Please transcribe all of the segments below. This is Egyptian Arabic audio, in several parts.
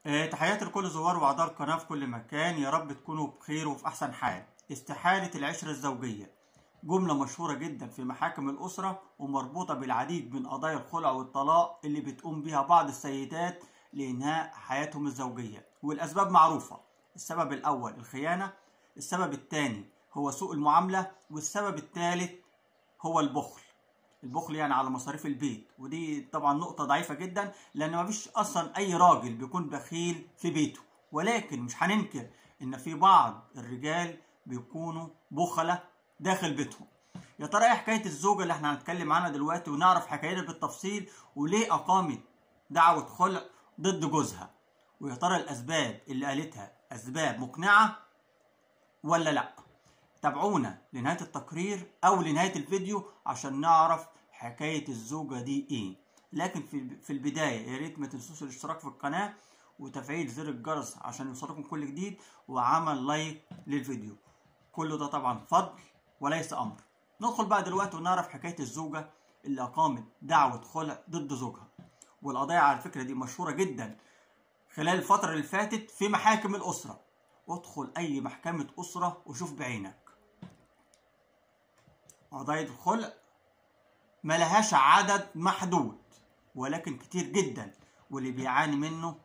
آه، تحياتي لكل زوار واعضاء القناه في كل مكان يا رب تكونوا بخير وفي احسن حال استحاله العشره الزوجيه جمله مشهوره جدا في محاكم الاسره ومربوطه بالعديد من قضايا الخلع والطلاق اللي بتقوم بها بعض السيدات لانهاء حياتهم الزوجيه والاسباب معروفه السبب الاول الخيانه السبب الثاني هو سوء المعامله والسبب الثالث هو البخل البخل يعني على مصاريف البيت ودي طبعا نقطة ضعيفة جدا لأن مفيش أصلا أي راجل بيكون بخيل في بيته ولكن مش هننكر إن في بعض الرجال بيكونوا بخلة داخل بيتهم يا ترى ايه حكاية الزوجة اللي احنا هنتكلم عنها دلوقتي ونعرف حكايتها بالتفصيل وليه أقامت دعوة خلع ضد جوزها ويا ترى الأسباب اللي قالتها أسباب مقنعة ولا لأ تابعونا لنهاية التقرير أو لنهاية الفيديو عشان نعرف حكاية الزوجة دي إيه لكن في في البداية يا ريت ما تنسوش الاشتراك في القناة وتفعيل زر الجرس عشان يوصلكم كل جديد وعمل لايك للفيديو كل ده طبعا فضل وليس أمر ندخل بقى دلوقتي ونعرف حكاية الزوجة اللي أقامت دعوة خلع ضد زوجها والقضايا على فكرة دي مشهورة جدا خلال الفترة اللي فاتت في محاكم الأسرة ادخل أي محكمة أسرة وشوف بعينك قضايا الخلع ملهاش عدد محدود ولكن كتير جدا واللي بيعاني منه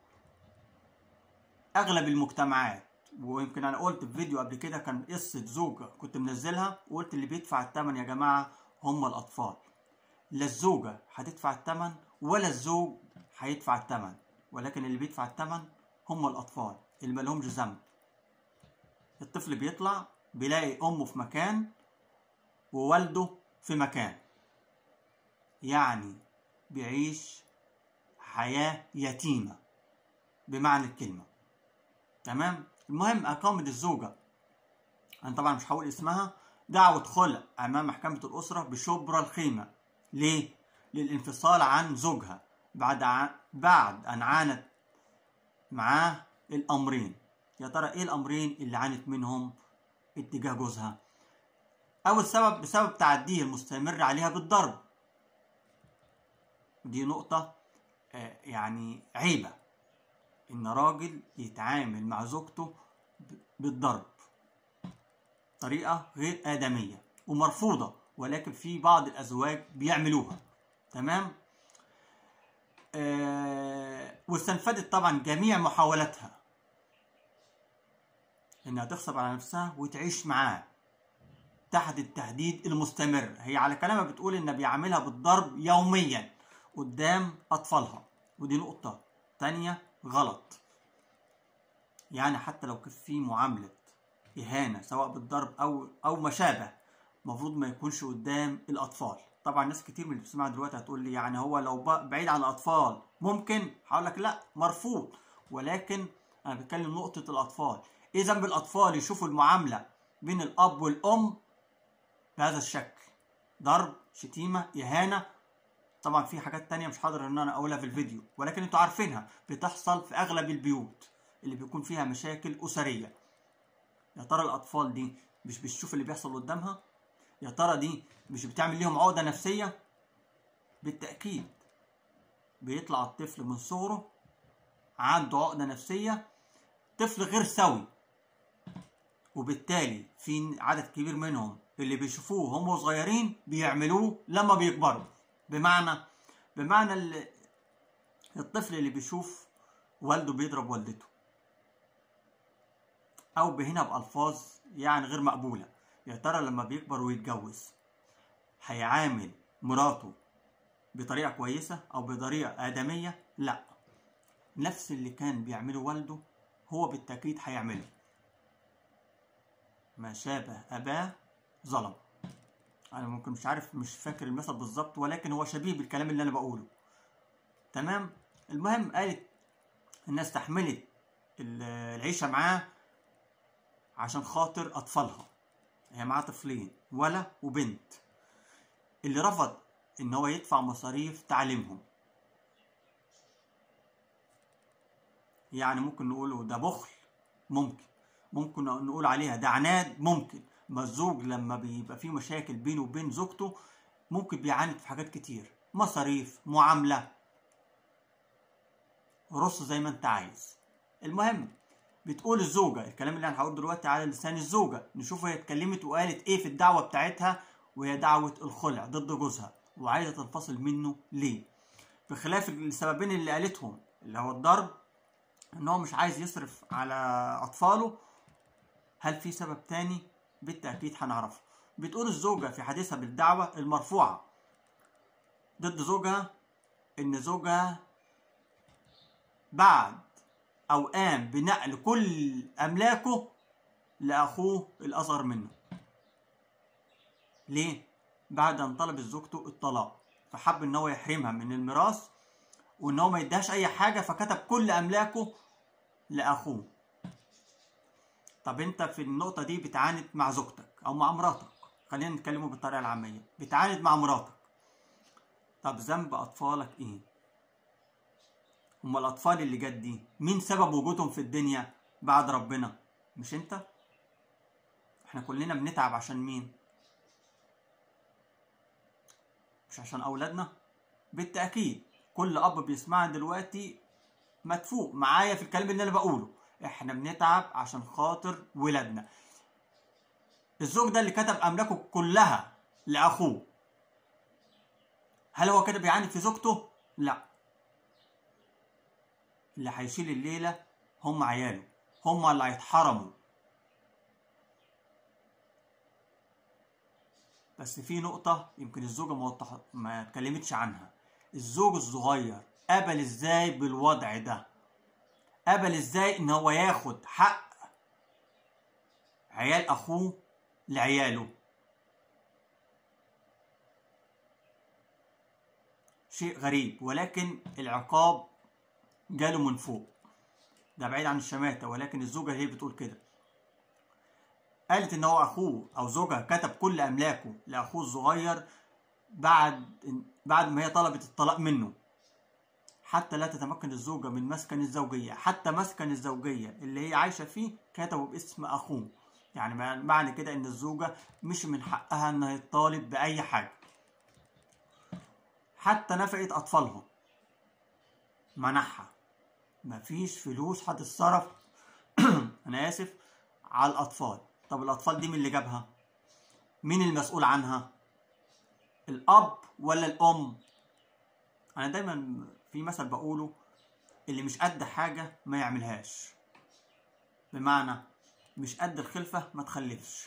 اغلب المجتمعات ويمكن انا قلت في فيديو قبل كده كان قصه زوجه كنت منزلها وقلت اللي بيدفع الثمن يا جماعه هم الاطفال لا الزوجه هتدفع الثمن ولا الزوج هيدفع الثمن ولكن اللي بيدفع الثمن هم الاطفال اللي مالهمش ذنب الطفل بيطلع بيلاقي امه في مكان ووالده في مكان يعني بيعيش حياة يتيمة بمعنى الكلمة تمام المهم أقامت الزوجة أنا طبعا مش هقول اسمها دعوة خلع أمام محكمة الأسرة بشبرا الخيمة ليه؟ للانفصال عن زوجها بعد ع... بعد أن عانت معاه الأمرين يا ترى إيه الأمرين اللي عانت منهم اتجاه جوزها؟ أول سبب بسبب تعديه المستمر عليها بالضرب ودي نقطة آه، يعني عيبة إن راجل يتعامل مع زوجته ب- بالضرب طريقة غير آدمية ومرفوضة ولكن في بعض الأزواج بيعملوها تمام آه واستنفدت طبعا جميع محاولاتها إنها تغصب على نفسها وتعيش معاه تحت التهديد المستمر هي على كلامها بتقول ان بيعاملها بالضرب يوميا قدام اطفالها ودي نقطة تانية غلط يعني حتى لو كان في معاملة إهانة سواء بالضرب أو أو ما شابه المفروض ما يكونش قدام الأطفال طبعا ناس كتير من اللي بتسمعها دلوقتي هتقول لي يعني هو لو ب- بعيد عن الأطفال ممكن هقول لك لا مرفوض ولكن أنا بتكلم نقطة الأطفال إيه ذنب الأطفال يشوفوا المعاملة بين الأب والأم بهذا الشكل ضرب شتيمة إهانة طبعا في حاجات تانية مش حاضر ان انا اقولها في الفيديو ولكن انتوا عارفينها بتحصل في اغلب البيوت اللي بيكون فيها مشاكل اسرية يا ترى الاطفال دي مش بتشوف اللي بيحصل قدامها يا ترى دي مش بتعمل ليهم عقدة نفسية بالتأكيد بيطلع الطفل من صغره عنده عقدة نفسية طفل غير سوي وبالتالي في عدد كبير منهم اللي بيشوفوه هم صغيرين بيعملوه لما بيكبروا بمعنى بمعنى ال- الطفل اللي بيشوف والده بيضرب والدته او بهنا بألفاظ يعني غير مقبولة يا ترى لما بيكبر ويتجوز هيعامل مراته بطريقة كويسة او بطريقة آدمية لا نفس اللي كان بيعمله والده هو بالتأكيد هيعمله ما شابه أباه ظلم أنا ممكن مش عارف مش فاكر المثل بالظبط ولكن هو شبيه بالكلام اللي أنا بقوله تمام المهم قالت إنها استحملت ال- العيشة معاه عشان خاطر أطفالها هي معاها طفلين ولا وبنت اللي رفض إن هو يدفع مصاريف تعليمهم يعني ممكن نقوله ده بخل ممكن ممكن نقول عليها ده عناد ممكن ما الزوج لما بيبقى فيه مشاكل بينه وبين زوجته ممكن بيعاند في حاجات كتير مصاريف معاملة رص زي ما انت عايز المهم بتقول الزوجة الكلام اللي انا هقول دلوقتي على لسان الزوجة نشوف هي اتكلمت وقالت ايه في الدعوة بتاعتها وهي دعوة الخلع ضد جوزها وعايزة تنفصل منه ليه بخلاف السببين اللي قالتهم اللي هو الضرب ان هو مش عايز يصرف على اطفاله هل في سبب تاني بالتأكيد هنعرفه بتقول الزوجة في حديثها بالدعوة المرفوعة ضد زوجها ان زوجها بعد او قام بنقل كل املاكه لاخوه الاصغر منه ليه بعد ان طلبت زوجته الطلاق فحب ان هو يحرمها من الميراث وان هو ما يديهاش اي حاجه فكتب كل املاكه لاخوه طب انت في النقطه دي بتعاند مع زوجتك او مع مراتك خلينا نتكلموا بالطريقه العاميه بتعاند مع مراتك طب ذنب اطفالك ايه هما الاطفال اللي جت دي مين سبب وجودهم في الدنيا بعد ربنا مش انت احنا كلنا بنتعب عشان مين مش عشان اولادنا بالتاكيد كل اب بيسمعني دلوقتي مدفوق معايا في الكلام اللي انا بقوله احنا بنتعب عشان خاطر ولادنا الزوج ده اللي كتب املاكه كلها لاخوه هل هو كده بيعاند في زوجته لا اللي هيشيل الليله هم عياله هم اللي هيتحرموا بس في نقطة يمكن الزوجة ما وضح... ما اتكلمتش عنها الزوج الصغير قبل ازاي بالوضع ده قبل ازاي ان هو ياخد حق عيال اخوه لعياله شيء غريب ولكن العقاب جاله من فوق ده بعيد عن الشماتة ولكن الزوجة هي بتقول كده قالت ان هو اخوه او زوجها كتب كل املاكه لاخوه الصغير بعد بعد ما هي طلبت الطلاق منه حتى لا تتمكن الزوجة من مسكن الزوجية حتى مسكن الزوجية اللي هي عايشة فيه كتبوا باسم أخوه يعني معنى كده إن الزوجة مش من حقها إنها تطالب بأي حاجة حتى نفقة أطفالهم منحها مفيش فلوس هتتصرف أنا آسف على الأطفال طب الأطفال دي مين اللي جابها؟ مين المسؤول عنها؟ الأب ولا الأم؟ أنا دايما في مثل بقوله اللي مش قد حاجة ما يعملهاش بمعنى مش قد الخلفة ما تخلفش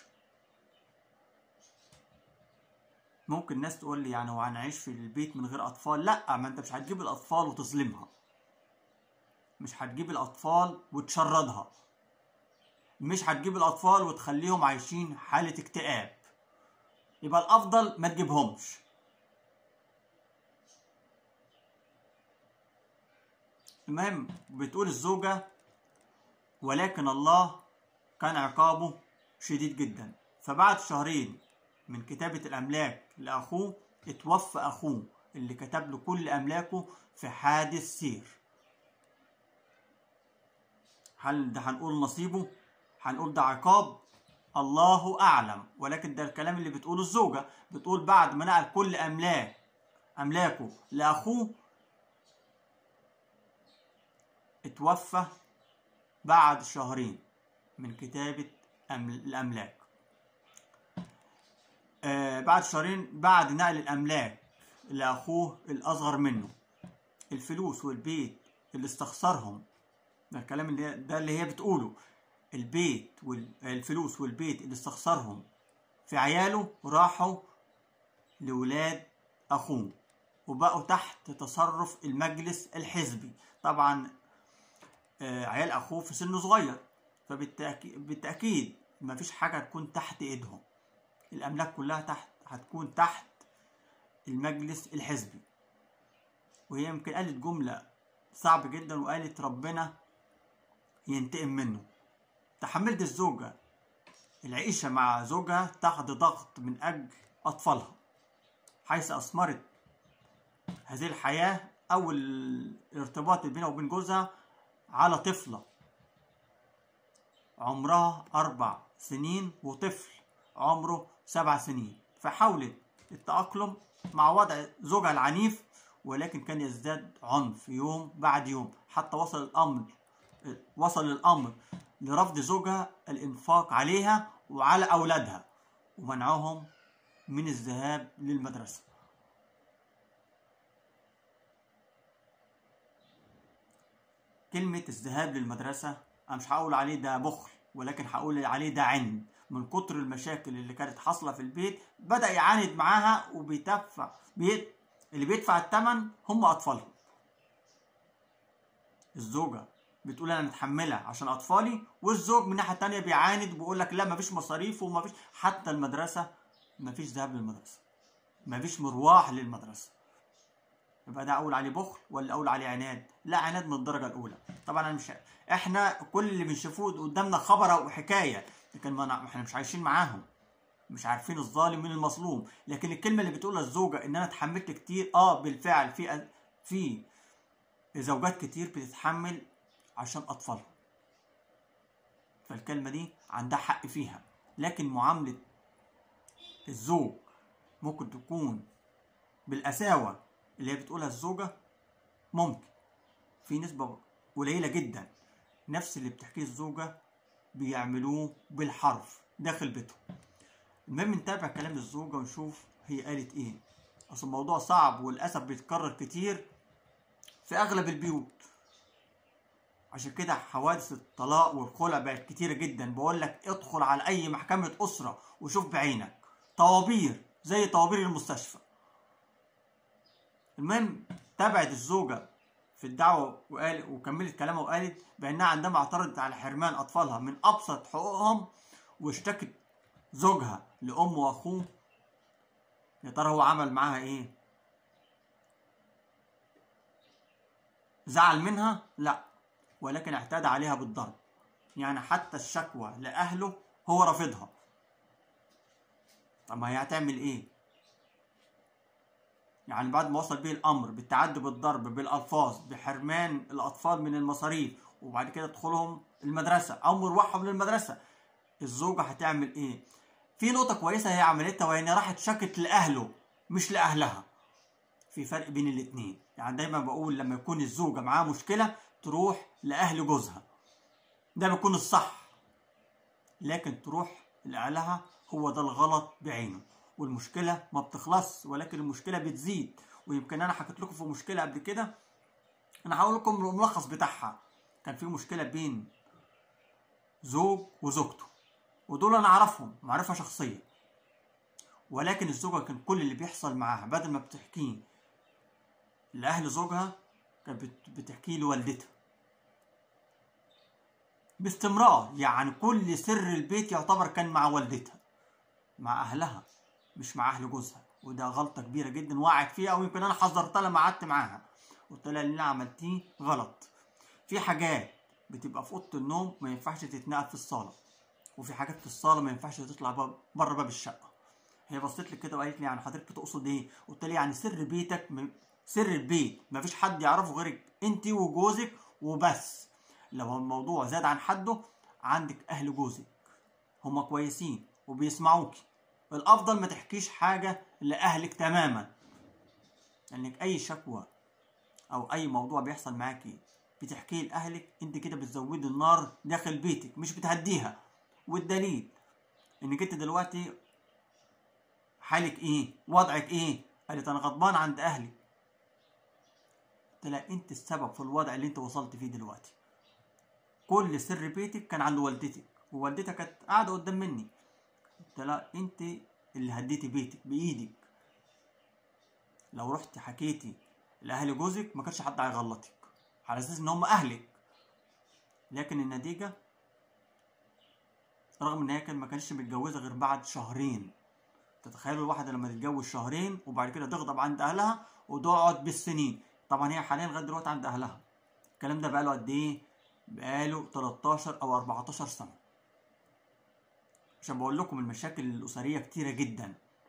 ممكن ناس تقول لي يعني هو هنعيش في البيت من غير أطفال لا ما أنت مش هتجيب الأطفال وتظلمها مش هتجيب الأطفال وتشردها مش هتجيب الأطفال وتخليهم عايشين حالة اكتئاب يبقى الأفضل ما تجيبهمش المهم بتقول الزوجة ولكن الله كان عقابه شديد جدا فبعد شهرين من كتابة الأملاك لأخوه اتوفى أخوه اللي كتب له كل أملاكه في حادث سير هل ده هنقول نصيبه هنقول ده عقاب الله أعلم ولكن ده الكلام اللي بتقوله الزوجة بتقول بعد ما نقل كل أملاك أملاكه لأخوه اتوفى بعد شهرين من كتابة الأملاك آه بعد شهرين بعد نقل الأملاك لأخوه الأصغر منه الفلوس والبيت اللي استخسرهم ده الكلام اللي ده اللي هي بتقوله البيت والفلوس والبيت اللي استخسرهم في عياله راحوا لولاد أخوه وبقوا تحت تصرف المجلس الحزبي طبعا عيال اخوه في سن صغير فبالتاكيد بالتاكيد مفيش حاجه هتكون تحت ايدهم الاملاك كلها تحت هتكون تحت المجلس الحزبي وهي يمكن قالت جمله صعب جدا وقالت ربنا ينتقم منه تحملت الزوجه العيشه مع زوجها تحت ضغط من اجل اطفالها حيث اثمرت هذه الحياه او الارتباط بينها وبين جوزها على طفلة عمرها أربع سنين وطفل عمره سبع سنين فحاولت التأقلم مع وضع زوجها العنيف ولكن كان يزداد عنف يوم بعد يوم حتى وصل الأمر وصل الأمر لرفض زوجها الإنفاق عليها وعلى أولادها ومنعهم من الذهاب للمدرسة كلمة الذهاب للمدرسة أنا مش هقول عليه ده بخل ولكن هقول عليه ده عند من كتر المشاكل اللي كانت حاصلة في البيت بدأ يعاند معاها وبيدفع بيت اللي بيدفع الثمن هم أطفالهم الزوجة بتقول أنا متحملة عشان أطفالي والزوج من الناحية التانية بيعاند وبيقول لك لا مفيش مصاريف ومفيش حتى المدرسة مفيش ذهاب للمدرسة مفيش مروح للمدرسة يبقى ده اقول عليه بخل ولا اقول عليه عناد لا عناد من الدرجه الاولى طبعا انا مش احنا كل اللي بنشوفوه قدامنا خبر او حكايه لكن ما احنا مش عايشين معاهم مش عارفين الظالم من المظلوم لكن الكلمه اللي بتقولها الزوجه ان انا اتحملت كتير اه بالفعل في في زوجات كتير بتتحمل عشان اطفالها فالكلمه دي عندها حق فيها لكن معامله الزوج ممكن تكون بالقساوه اللي هي بتقولها الزوجة ممكن في نسبة قليلة جدا نفس اللي بتحكيه الزوجة بيعملوه بالحرف داخل بيتهم المهم نتابع كلام الزوجة ونشوف هي قالت ايه اصل الموضوع صعب وللأسف بيتكرر كتير في أغلب البيوت عشان كده حوادث الطلاق والخلع بقت كتيرة جدا بقول لك ادخل على أي محكمة أسرة وشوف بعينك طوابير زي طوابير المستشفى المهم تابعت الزوجة في الدعوة وقال وكملت كلامها وقالت بأنها عندما اعترضت على حرمان أطفالها من أبسط حقوقهم واشتكت زوجها لأمه وأخوه يا ترى هو عمل معاها إيه؟ زعل منها؟ لا ولكن اعتاد عليها بالضرب يعني حتى الشكوى لأهله هو رافضها طب ما هي هتعمل إيه؟ يعني بعد ما وصل به الامر بالتعدي بالضرب بالالفاظ بحرمان الاطفال من المصاريف وبعد كده دخولهم المدرسه او مروحهم للمدرسه الزوجه هتعمل ايه في نقطه كويسه هي عملتها وهي راحت شكت لاهله مش لاهلها في فرق بين الاتنين يعني دايما بقول لما يكون الزوجه معاها مشكله تروح لاهل جوزها ده بيكون الصح لكن تروح لاهلها هو ده الغلط بعينه والمشكله ما بتخلص ولكن المشكله بتزيد ويمكن انا حكيت لكم في مشكله قبل كده انا هقول لكم الملخص بتاعها كان في مشكله بين زوج وزوجته ودول انا اعرفهم معرفه شخصيه ولكن الزوجه كان كل اللي بيحصل معاها بدل ما بتحكيه لاهل زوجها كانت بتحكيه لوالدتها باستمرار يعني كل سر البيت يعتبر كان مع والدتها مع اهلها مش مع اهل جوزها وده غلطه كبيره جدا وقعت فيها او يمكن انا حذرتها لما قعدت معاها قلت لها اللي انا عملتيه غلط في حاجات بتبقى في اوضه النوم ما ينفعش تتنقل في الصاله وفي حاجات في الصاله ما ينفعش تطلع بره باب الشقه هي بصيت لي كده وقالت لي يعني حضرتك بتقصد ايه قلت لها يعني سر بيتك م... سر البيت مفيش حد يعرفه غيرك انت وجوزك وبس لو الموضوع زاد عن حده عندك اهل جوزك هما كويسين وبيسمعوكي الافضل ما تحكيش حاجه لاهلك تماما لانك اي شكوى او اي موضوع بيحصل معاكي بتحكيه لاهلك انت كده بتزودي النار داخل بيتك مش بتهديها والدليل انك انت دلوقتي حالك ايه وضعك ايه قالت انا غضبان عند اهلي قلت لها انت السبب في الوضع اللي انت وصلت فيه دلوقتي كل سر بيتك كان عند والدتك ووالدتك كانت قاعده قدام مني قلت لها انت اللي هديتي بيتك بايدك لو رحت حكيتي لاهل جوزك ما كانش حد هيغلطك على اساس ان هم اهلك لكن النتيجه رغم ان هي كان ما كانتش متجوزه غير بعد شهرين تتخيلوا الواحده لما تتجوز شهرين وبعد كده تغضب عند اهلها وتقعد بالسنين طبعا هي حاليا لغايه دلوقتي عند اهلها الكلام ده بقاله قد ايه بقاله 13 او 14 سنه عشان بقول لكم المشاكل الاسريه كتيره جدا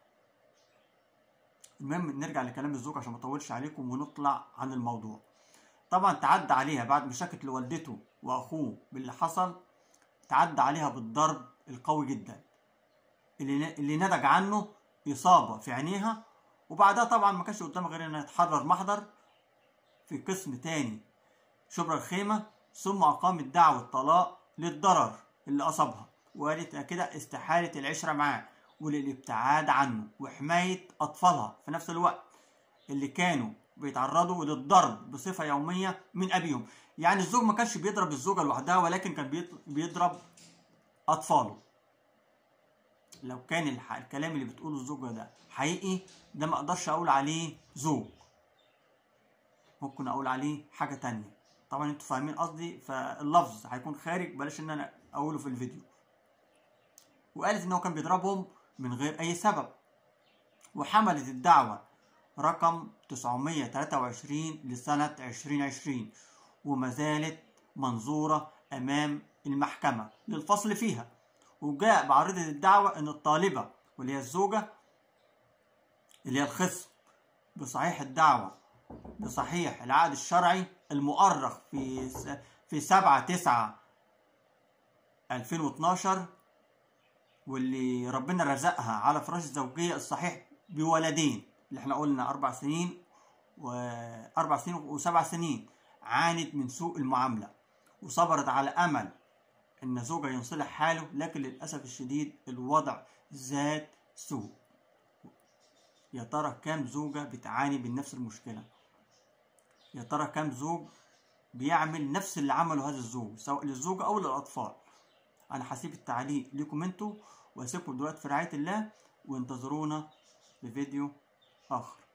المهم نرجع لكلام الزوج عشان ما اطولش عليكم ونطلع عن الموضوع طبعا تعدى عليها بعد مشاكل لوالدته واخوه باللي حصل تعدى عليها بالضرب القوي جدا اللي اللي نتج عنه اصابه في عينيها وبعدها طبعا ما كانش قدامها غير انها تحرر محضر في قسم تاني شبرا الخيمة ثم أقامت دعوة طلاق للضرر اللي أصابها وقالت كده استحالة العشرة معاه وللابتعاد عنه وحماية أطفالها في نفس الوقت اللي كانوا بيتعرضوا للضرب بصفة يومية من أبيهم يعني الزوج ما كانش بيضرب الزوجة لوحدها ولكن كان بيضرب أطفاله لو كان الح... الكلام اللي بتقوله الزوجة ده حقيقي ده ما اقدرش اقول عليه زوج ممكن اقول عليه حاجة تانية طبعا انتوا فاهمين قصدي فاللفظ هيكون خارج بلاش ان انا اقوله في الفيديو وقالت ان هو كان بيضربهم من غير اي سبب وحملت الدعوة رقم 923 لسنة 2020 وما زالت منظورة امام المحكمة للفصل فيها وجاء بعرضة الدعوة ان الطالبة واللي هي الزوجة اللي هي الخصم بصحيح الدعوة بصحيح العقد الشرعي المؤرخ في في 7 9 2012 واللي ربنا رزقها على فراش الزوجية الصحيح بولدين اللي احنا قلنا أربع سنين وأربع سنين وسبع سنين عانت من سوء المعاملة وصبرت على أمل إن زوجها ينصلح حاله لكن للأسف الشديد الوضع زاد سوء يا ترى كام زوجة بتعاني من نفس المشكلة يا ترى كام زوج بيعمل نفس اللي عمله هذا الزوج سواء للزوجة أو للأطفال أنا هسيب التعليق لكم انتوا وأسيبكم دلوقتي في رعاية الله وانتظرونا في فيديو آخر